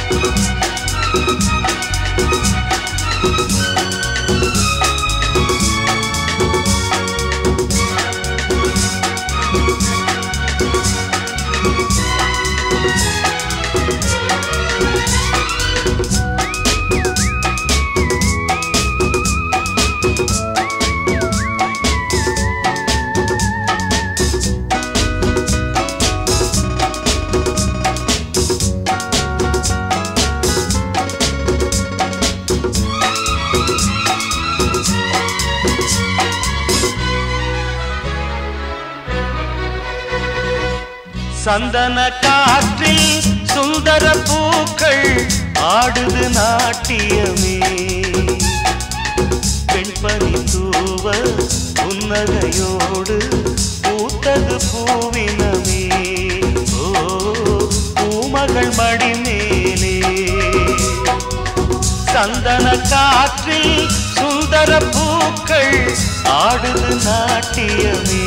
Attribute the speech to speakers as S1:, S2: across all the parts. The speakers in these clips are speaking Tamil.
S1: சந்தன காற்றில் சுந்தர பூக்கள் ஆடுது நாட்டியமே பெண்பனி தூவ புன்னகையோடு பூத்தது பூவினமே ஓ பூமகள் மடி மேலே சந்தன காற்றில் சுந்தர பூக்கள் ஆடுது நாட்டியமே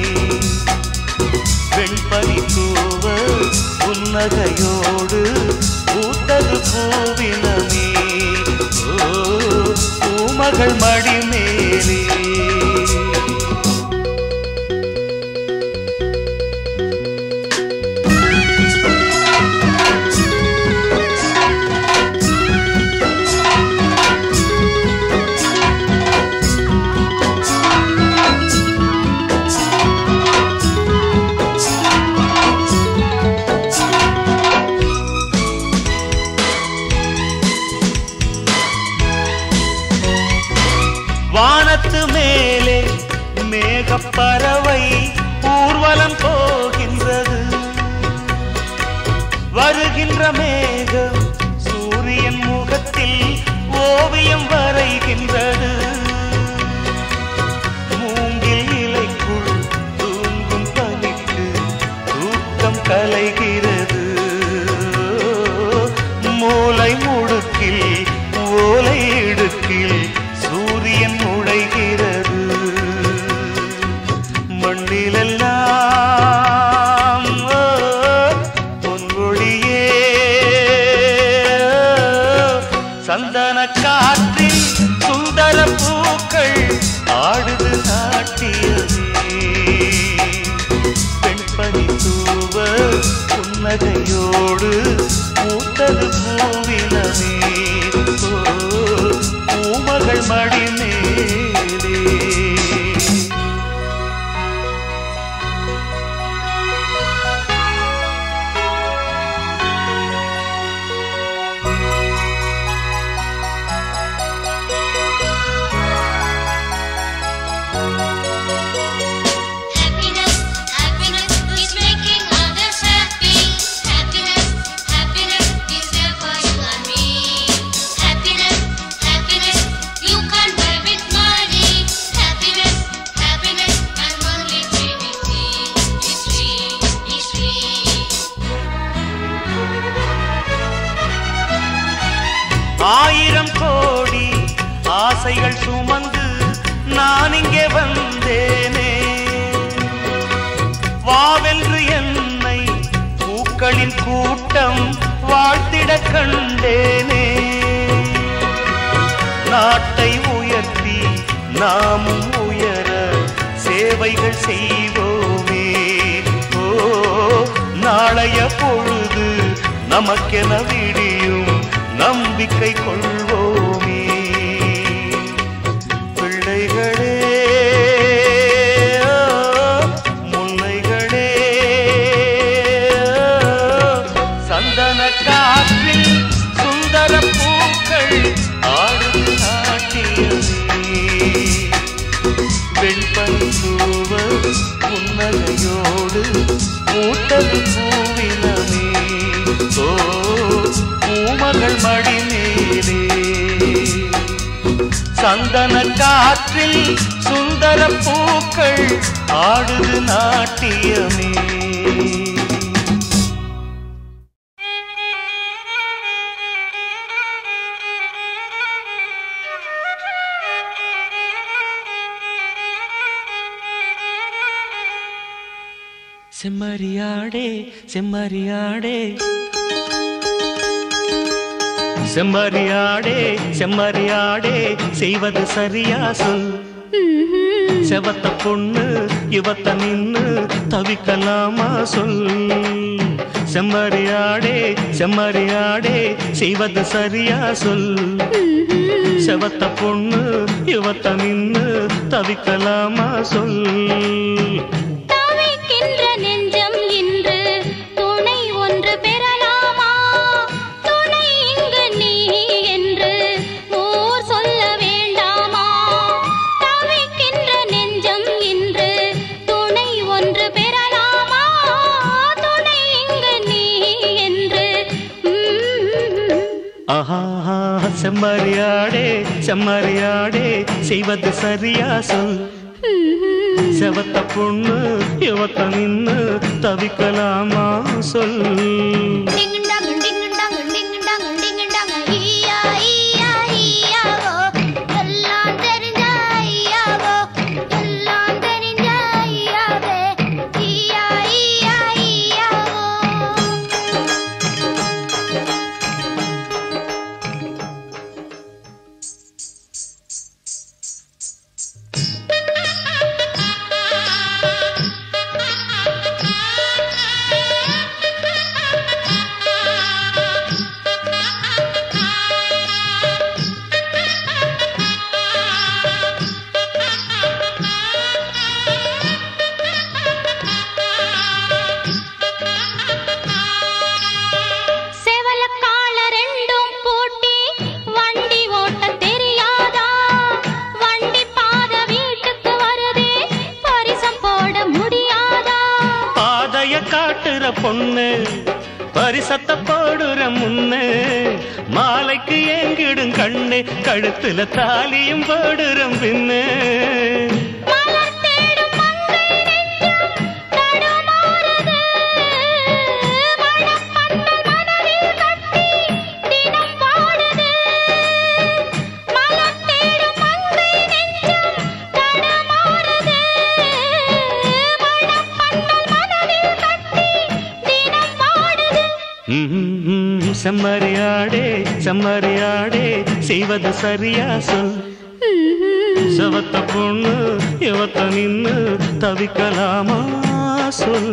S1: வெண்பனி தூவ புன்னகையோடு பூத்தது பூவினமே ஓ பூமகள் மடி மேலே வானத்து மேலே மேகப்பறவை ஊர்வலம் போகின்றது வருகின்ற மேகம் சூரியன் முகத்தில் ஓவியம் வரைகின்றது மூங்கில் இலைக்குள் தூங்கும் பனிக்கு தூக்கம் கலைகிறது மூளை முடுக்கில் ஓலை இடுக்கில் சூரியன் நுழைகிறது மண்ணிலெல்லாம் ஓ, பொன்மொழியே சந்தன காற்றில் சுந்தர பூக்கள் ஆடுது நாட்டியமே பெண்பனி தூவ புன்னகையோடு பூத்தது பூவினமே ஓ, பூமகள் மடி மேலே
S2: Happiness, happiness is making others happy. Happiness, happiness is there for you and me. Happiness, happiness you can't buy with money. Happiness, happiness can only be within. It's free, it's free.
S1: ஆயிரம் கோடி ஆசைகள் சுமந்து நான் இங்கே வந்தேனே வாவென்று என்னை பூக்களின் கூட்டம் வாழ்த்திட கண்டேனே நாட்டை உயர்த்தி நாமும் உயர சேவைகள் செய்வோமே ஓ நாளைய பொழுது நமக்கென விடியும் நம்பிக்கை கொள்வோமே பிள்ளைகளே முல்லைகளே சந்தன காற்றில் சுந்தர பூக்கள் ஆடும் நாட்டியமே வெண்பனி தூவ புன்னகையோடு மூட்டது பூவினமே ஓ பூமகள் மடி மேலே சந்தன காற்றில் சுந்தர பூக்கள் ஆடுது நாட்டியமே செம்மறியாடே செம்மறியாடே செம்மறியாடே செம்மறியாடே செய்வது சரியா சொல் செவத்த பொண்ணு இவத்த நின்னு தவிக்கலாமா சொல் செம்மறியாடே செம்மறியாடே செய்வது சரியா சொல் செவத்த பொண்ணு இவத்த நின்னு தவிக்கலாமா சொல்
S2: தவிக்கின்ற நெஞ்சம் இன்று துணை ஒன்று பெறலாமா துணை இங்கு நீ என்று ஊர் சொல்ல வேண்டாமா தவிக்கின்ற நெஞ்சம் இன்று துணை ஒன்று பெறலாமா துணை இங்கு நீ என்று ம்ம்.
S1: ஆஹா செம்மறியாடே செம்மறியாடே செய்வது சரியா சொல் செவத்த பொண்ணு இவத்த நின்னு தவிக்கலாமா சொல்
S2: Ding dong, ding dong, ding dong, ding dong, ஈயா, ஈயா, ஈயாவோ. எல்லாம் தெரிஞ்ச ஈயாவோ. எல்லாம் தெரிஞ்ச ஈயாவே. ஈயா, ஈயா, ஈயாவோ. செவலக்கால ரெண்டும் பூட்டி வண்டி ஓட்ட தெரியாதா வண்டி பாத வீட்டுக்கு வருதே பரிசம் போட முடியாதா
S1: பாதைய காட்டுற பொண்ணு பரிசத்த போடுற முன்னு மாலைக்கு ஏங்கிடும் கண்ணு கழுத்துல தாலியும் போடுற பின்னு
S2: மலர் தேடும் மங்கை நெஞ்சம் தடுமாறுது. மணப்பந்தல் மனதில் கட்டி தினம் பாடுது. மலர் தேடும் மங்கை நெஞ்சம் தடுமாறுது. மணப்பந்தல் மனதில் கட்டி தினம் பாடுது.
S1: ம்ம், செம்மறியாடே செம்மறியாடே செய்வது சரியா சொல் செவத்த பொண்ணு இவத்த நின்னு தவிக்கலாமா சொல்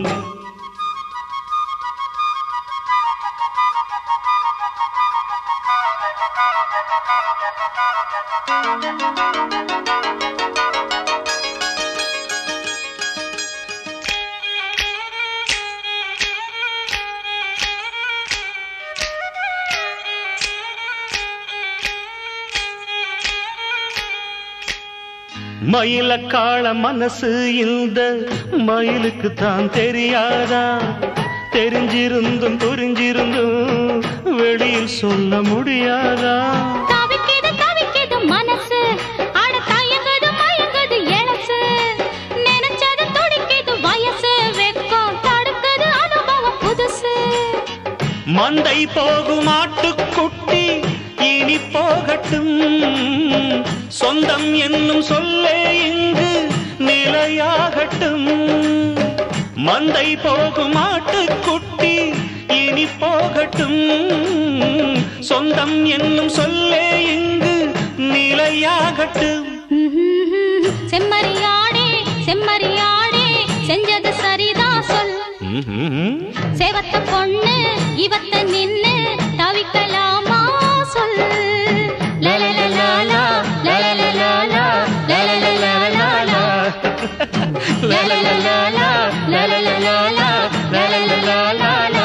S1: மயில காள மனசு இந்த மயிலுக்கு தான் தெரியாதா தெரிஞ்சிருந்தும் புரிஞ்சிருந்தும் வெளியில் சொல்ல முடியாதா
S2: தவிக்குது தவிக்குது மனசு அட தயங்குது மயங்குது எழசு நினைச்சது துடிக்குது வயசு வெக்கம் தடுக்குது அனுபவம் புதுசு
S1: மந்தை போகும் ஆட்டுக்குட்டி இனி போகட்டும் சொந்தம் என்னும் சொல்லே இங்கு நிலையாகட்டும் மந்தை போகும் ஆட்டுக்குட்டி இனி போகட்டும் சொந்தம் என்னும் சொல்லே இங்கு நிலையாகட்டும்
S2: செம்மறியாடே செம்மறியாடே செஞ்சது சரிதான் சொல்
S1: ம்ஹும்.
S2: சேவத்த பொண்ணு இவத்த நின்னு தவிக்கலாமா சொல் லலலலாலா, லலலலாலா, லலலலாலா. லலலலாலா, லலலலாலா, லலலலாலா.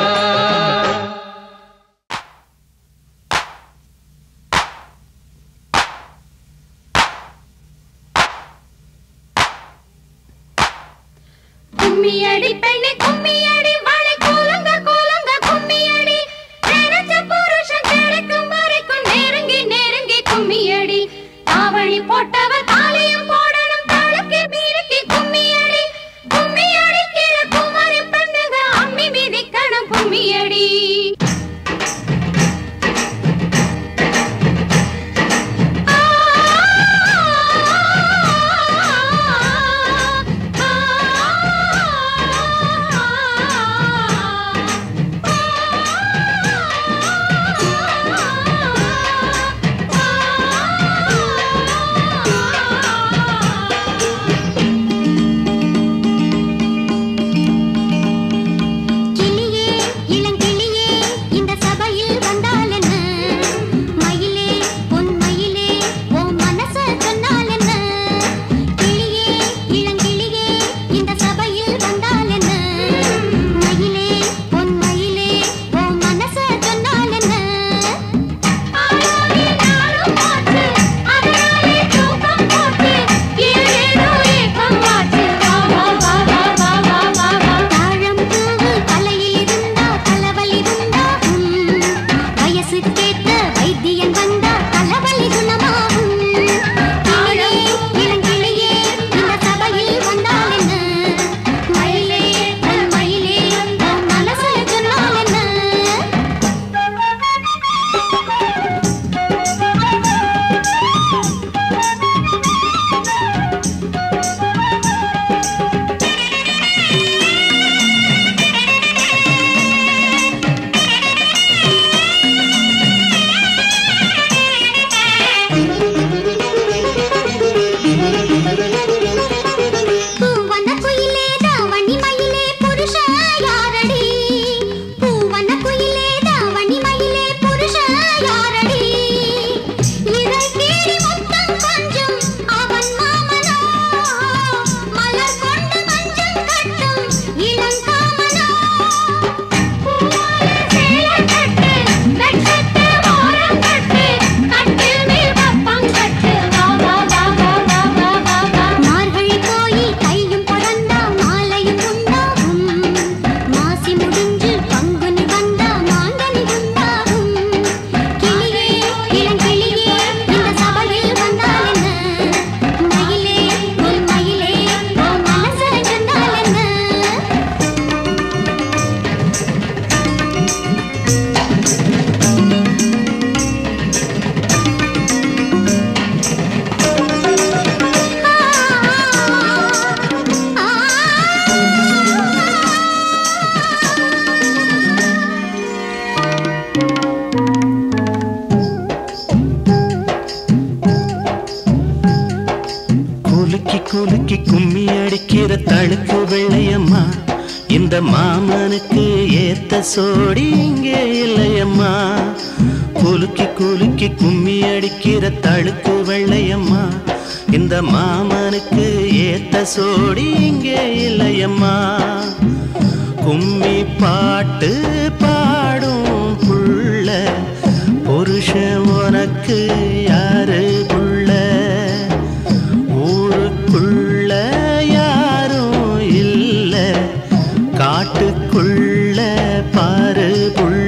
S2: கும்மியடி பெண்ணே கும்மியடி வாழை கூலங்க கூலங்க கும்மியடி நினைச்ச புருஷன் கிடைக்கும் வரைக்கும் நெருங்கி நெருங்கி கும்மியடி தாவணி போட்டவ தாலியும் போடணும் தாளுக்கு மீறி கும்மியடி கும்மி அடிக்கிற குமரி பெண்ணுங்க அம்மி மிதிக்கணும் கும்மியடி ஆ
S1: தழுக்கு வெள்ளையம்மா இந்த மாமனுக்கு ஏத்த சோடி இங்கே இல்லையம்மா குலுக்கி குலுக்கி கும்மி அடிக்கிற தழுக்கு வெள்ளையம்மா இந்த மாமனுக்கு ஏத்த சோடி இங்கே இல்லையம்மா கும்மி பாட்டு பாடும் புள்ள புருஷன் உனக்கு யாரு புள்ள ஊருக்குள்ள யாரும் இல்ல காட்டுக்குள்ள பாரு புள்ள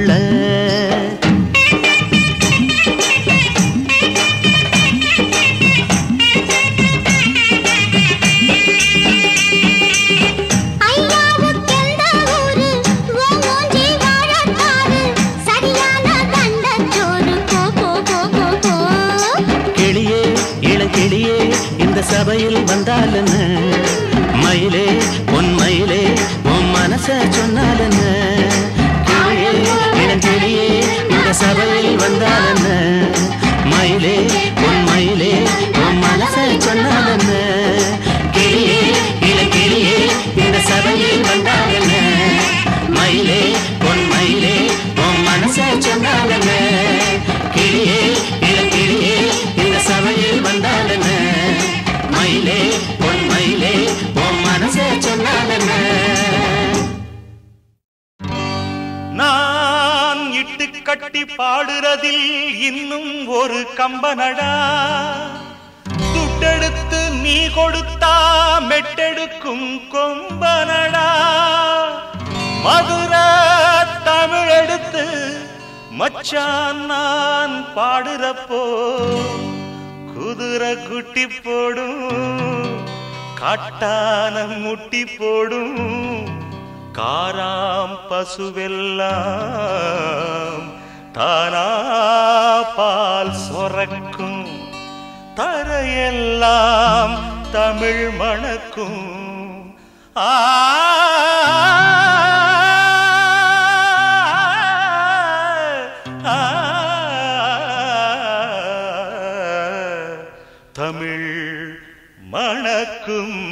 S2: ஐயாவுக்கெந்த ஊரு உன் மூஞ்சி வாழத்தாரு சரியான தண்டச்சோறு போ போ போ போ போ
S1: கிளியே இளங்கிளியே இந்த சபையில் வந்தால் என்ன மயிலே பொன் மயிலே உன் மனச சொன்னால் என்ன கிளியே இளங்கிளியே இந்த சபையில் வந்தால் என்ன மயிலே பொன் மயிலே உன் மனச சொன்னால் என்ன கிளியே இளங்கிளியே இந்த சபையில் வந்தால் என்ன மயிலே பொன் மயிலே உன் மனச சொன்னால் என்ன கிளியே இளங்கிளியே இந்த சபையில் வந்தால் என்ன மயிலே பொன் மயிலே உன் மனச சொன்னால் என்ன நான் இட்டு கட்டி பாடுறதில் இன்னும் ஒரு கம்பனடா துட்டெடுத்து நீ கொடுத்தா மெட்டெடுக்கும் கொம்பனடா மதுர தமிழெடுத்து மச்சான் நான் பாடுறப்போ குதிரை குட்டி போடும் காட்டான முட்டி போடும் காராம் பசுவெல்லாம் தானா பால் சொரக்கும் தரையெல்லாம் தமிழ் மணக்கும் ஆ ஆ, தமிழ் மணக்கும்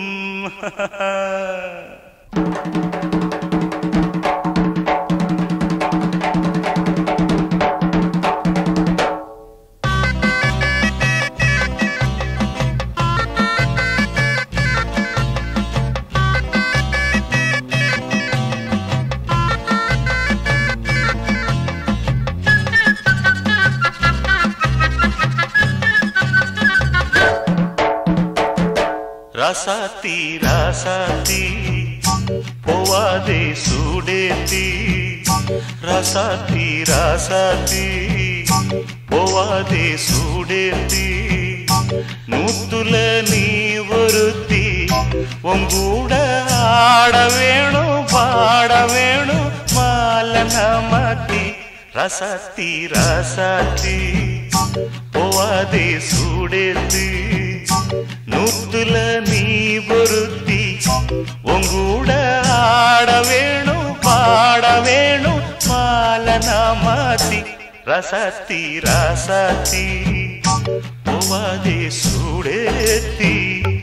S1: ரசாத்தி ரசாத்தி போவாதே சூடேத்தி ரசாத்தி ரசாத்தி போவாதே சூடேத்தி நூத்துல நீ ஒருத்தி உங்கூட ஆட வேணும் பாட வேணும் மாலன மாத்தி ரசாத்தி ரசாத்தி போவாதே சூடேத்தி நூத்துல நீ பொருத்தி உங்கூட ஆட வேணும் பாட வேணும் மாலனா மாத்தி ரசத்தி ரசத்தி போவாதே சூடேத்தி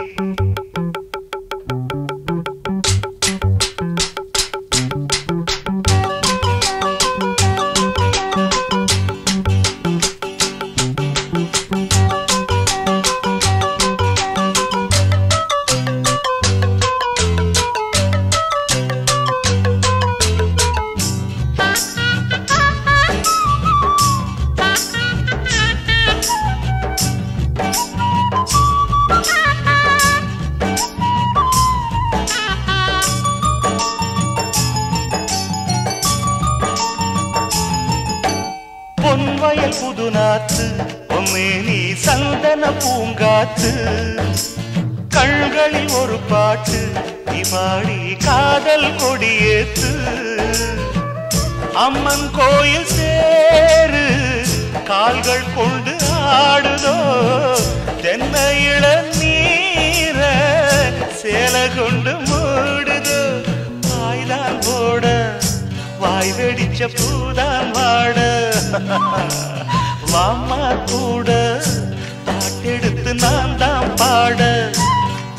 S1: பொன்வயல் புதுநாத்து பொம்மேனி சந்தன பூங்காத்து கண்களில் ஒரு பாட்டு நீ பாடி காதல் கொடியேத்து அம்மன் கோயில் சேரு கால்கள் கொண்டு ஆடுதோ தென்னையில நீர சேல கொண்டு மூடுதோ வாய்தான் போட வாய் வெடிச்ச பூதான் வாட வாமா கூட பாட்டெடுத்து நான் தான் பாட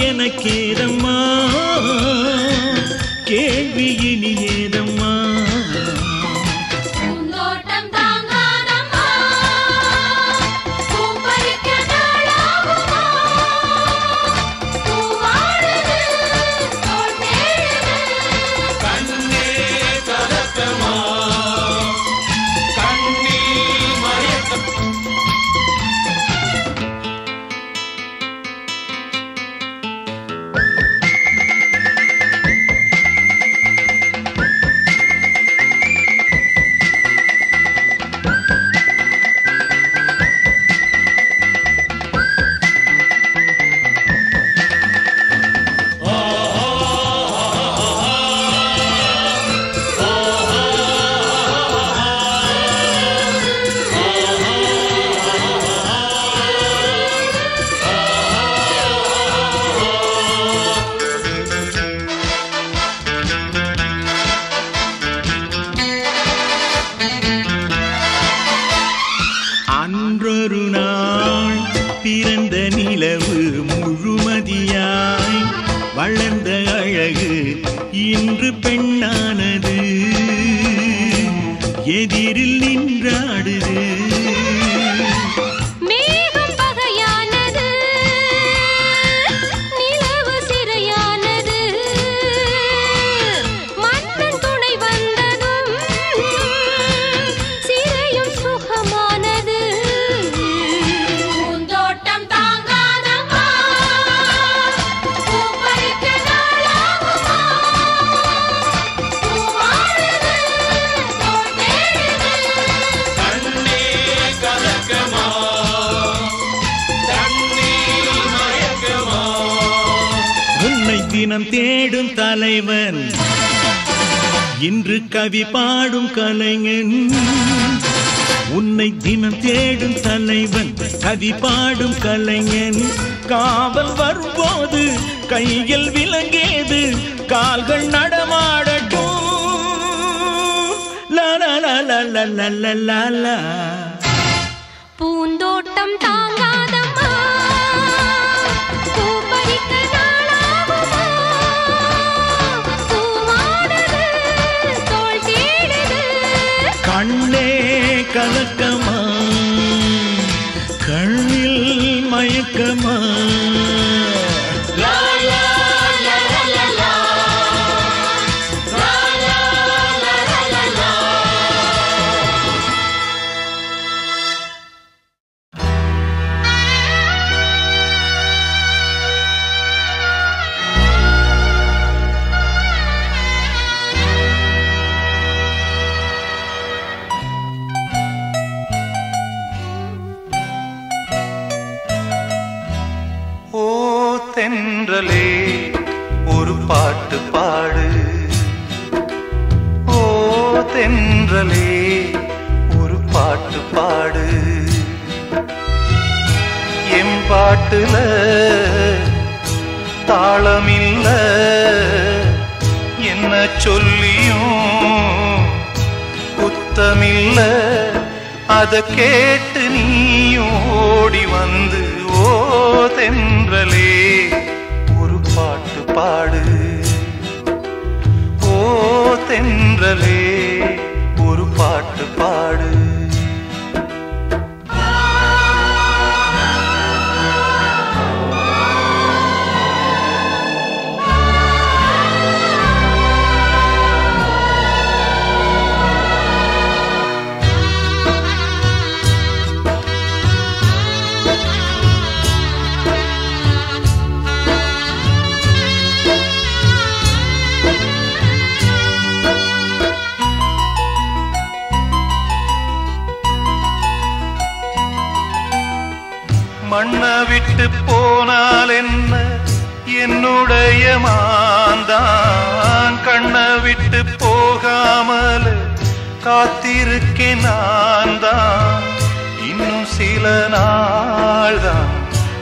S3: எனக்கேதம்மா கேள்வி இனி ஏதம்மா
S2: பூந்தோட்டம் தாங்காதம்மா பூ பறிக்க நாளாகுமா பூவாடுது தோள் தேடுது
S3: கண்ணே கலக்கமா கண்ணில் மயக்கம் அன்றொரு நாள் பிறந்த நிலவு முழுமதியாய் வளர்ந்த அழகு இன்று பெண்ணானது எதிரில் நின்றாடுது
S2: மேகம் பகையானது நிலவு சிறையானது மன்னன் துணை வந்ததும் சிறையும் சுகமானது பூந்தோட்டம் தாங்காதம்மா பூ பறிக்க நாளாகுமா பூவாடுது தோள் தேடுது
S3: கண்ணே கலக்கமா கண்ணீர் மயக்கமா உன்னை தினம் தேடும் தலைவன் இன்று கவி பாடும் கலைஞன் உன்னை தினம் தேடும் தலைவன் கவி பாடும் கலைஞன் காவல் வரும்போது கையில் விலங்கேது கால்கள் நடமாடட்டும் லா லா லா லா லா லா லா லா லா
S2: பூந்தோட்டம் தாங்காதம்மா பூ பறிக்க நாளாகுமா பூவாடுது தோள் தேடுது
S3: கண்ணே கலக்கமா கண்ணில் மயக்கமா
S1: ஓ தென்றலே ஒரு பாட்டு பாடு ஓ தென்றலே ஒரு பாட்டு பாடு எம் பாட்டுல தாளமில்ல என்ன சொல்லியும் குத்தமில்ல அத கேட்டு நீயும் ஓடி வந்து ஓ தென்றலே ஒரு பாட்டு பாடு ஓ தென்றலே ஒரு பாட்டு பாடு மண்ண விட்டு போனால் என்ன என்னுடைய மாந்தான் கண்ண விட்டு போகாமல் காத்திருக்கேன் நான் தான் இன்னும் சில நாள் தான்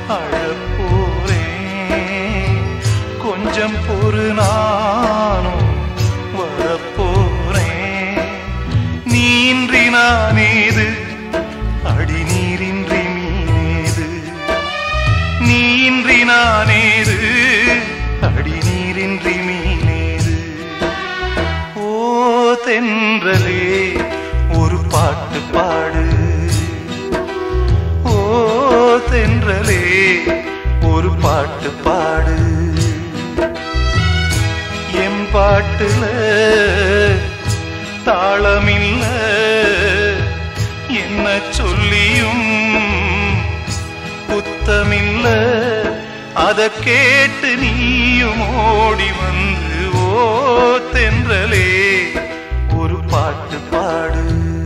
S1: அழப்போறேன் கொஞ்சம் பொறு நானும் வரப்போறேன் நீன்றி நானேது அடி நீரின்றி மீனேது நீன்றி நானேது தென்றலே ஒரு பாட்டு பாடு ஓ தென்றலே ஒரு பாட்டு பாடு என் பாட்டுல தாளமில்ல என்ன சொல்லியும் குத்தமில்ல அத கேட்டு நீயும் ஓடி வந்து ஓ தென்றலே ஒரு பாட்டு பாடு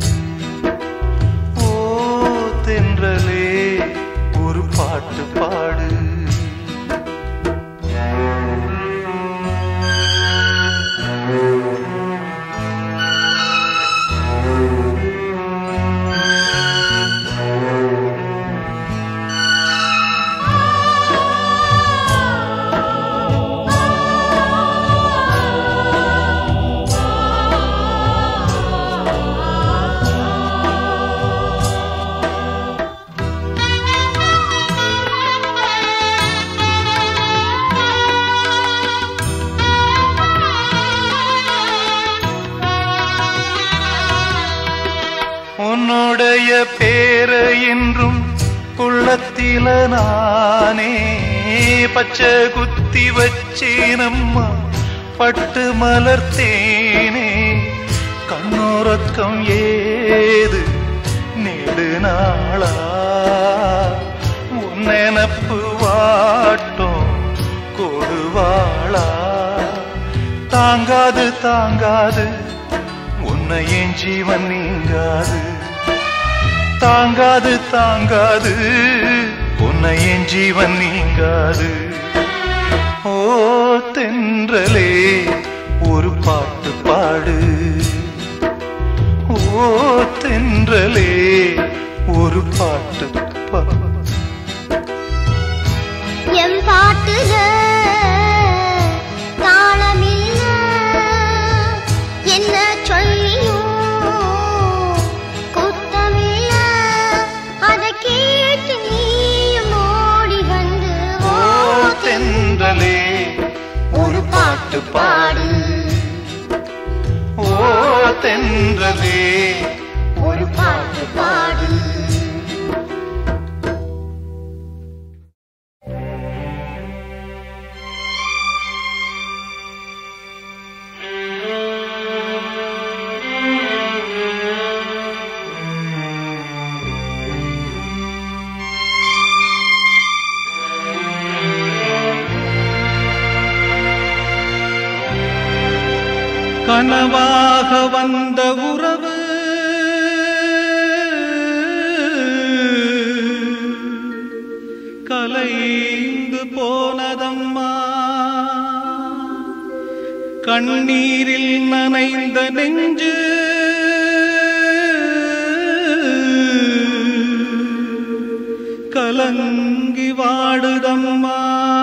S1: ஓ தென்றலே ஒரு பாட்டு பாடு உன்னுடைய பேர என்றும் உள்ளத்தில நானே பச்சை குத்தி வச்சேனம்மா பட்டு மலர்த்தேனே கண்ணுறக்கம் ஏது நெடு நாளா உன் நினப்பு வாட்டும் கொடுவாளா தாங்காது தாங்காது உன்னை என் ஜீவன் நீங்காது தாங்காது தாங்காது உன்னை என் ஜீவன் நீங்காது ஓ தென்றலே ஒரு பாட்டு பாடு ஓ தென்றலே ஒரு பாட்டு பாடு
S4: என் பாட்டுல தாளமில்ல என்ன சொல்லியும் குத்தமில்ல அதை கேட்டு நீயும் ஓடி வந்து
S1: ஓ தென்றலே ஒரு பாட்டு பாடு ஓ தென்றலே
S4: ஒரு பாட்டு பாடு
S3: கனவாக வந்த உறவு கலைந்து போனதம்மா கண்ணீரில் நனைந்த நெஞ்சு கலங்கி வாடுதம்மா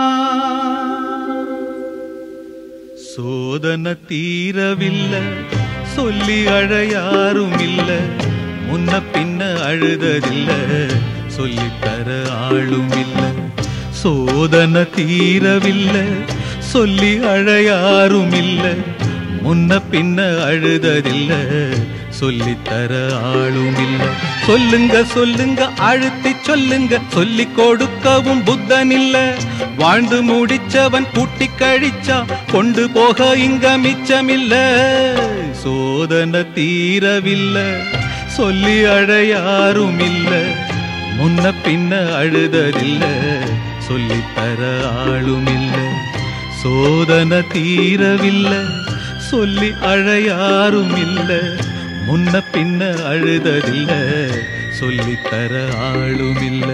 S3: சோதனை தீரவில்லை சொல்லி அழ யாரும் இல்ல முன்ன பின்ன அழுததில்ல சொல்லித்தர ஆளும் இல்ல சோதனை தீரவில்லை சொல்லி அழ யாரும் இல்ல முன்ன பின்ன அழுததில்ல சொல்லித்தர ஆளும் இல்ல சொல்லுங்க சொல்லுங்க அழுத்தி சொல்லுங்க சொல்லி கொடுக்கவும் புத்தன் இல்ல வாழ்ந்து முடிச்சவன் கூட்டி கழிச்சா கொண்டு போக இங்க மிச்சமில்ல சோதனை தீரவில்லை சொல்லி அழ யாரும் இல்ல முன்ன பின்ன அழுததில்ல சொல்லித்தர ஆளும் இல்ல சோதனை தீரவில்லை சொல்லி அழ யாரும் இல்ல முன்ன பின்ன அழுததில்ல சொல்லித்தர ஆளும் இல்ல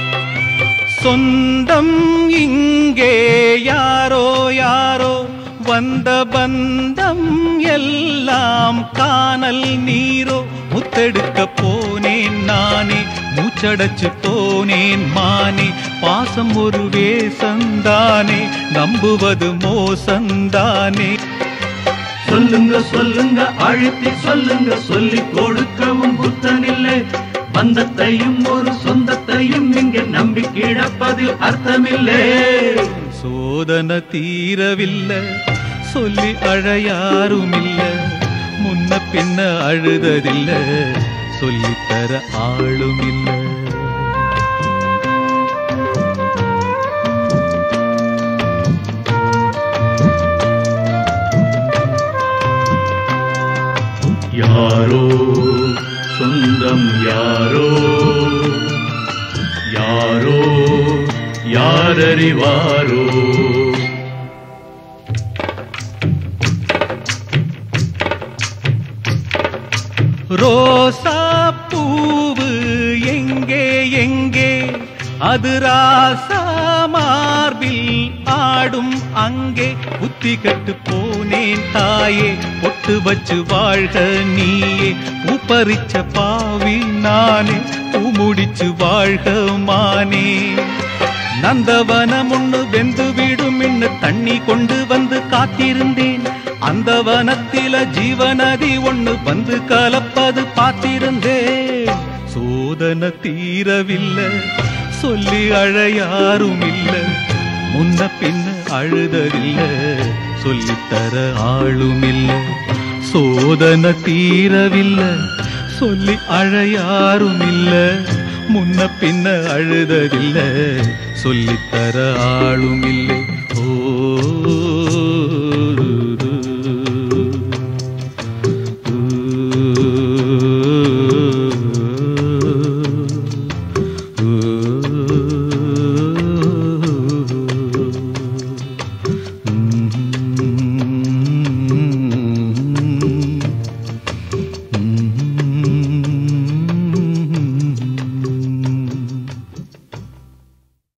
S3: சொந்தம் இங்கே யாரோ யாரோ வந்த பந்தம் எல்லாம் காணல் நீரோ முத்தெடுக்க போனேன் நானே மூச்சடைச்சு போனேன் மானே பாசம் ஒரு வேசந்தானே நம்புவது மோசந்தானே
S5: சொல்லுங்க சொல்லுங்க அழுத்தி சொல்லுங்க சொல்லி கொடுக்கவும் புத்தனில்லை பந்தத்தையும் ஒரு சொந்தத்தையும் இங்கே நம்பி கிடப்பதில் அர்த்தமில்லை
S3: சோதனை தீரவில்லை சொல்லி அழ யாருமில்ல முன்ன பின்ன அழுததில்ல சொல்லித்தர ஆளுமில்ல
S5: யாரோ சொந்தம் யாரோ யாரோ யாரறிவாரோ
S3: ரோசா பூவு எங்கே எங்கே அது ராசா மார்பில் ஆடும் அங்கே புத்தி கட்டு போனேன் தாயே பொட்டு வச்சு வாழ்க நீயே பூப்பறிச்ச பாவி நானே பூ முடிச்சு வாழ்க மானே நந்தவனம் ஒண்ணு வெந்து விடும் இன்னு தண்ணி கொண்டு வந்து காத்திருந்தேன் அந்த வனத்தில ஜீவநதி ஒண்ணு வந்து கலப்பது பார்த்திருந்தேன் சோதனை தீரவில்லை சொல்லி அழ யாரும் இல்ல முன்ன பின்ன அழுததில்ல சொல்லித்தர ஆளும் இல்ல சோதனை தீரவில்லை சொல்லி அழ யாரும் இல்ல முன்ன பின்ன அழுததில்ல சொல்லித்தர ஆளும் இல்லை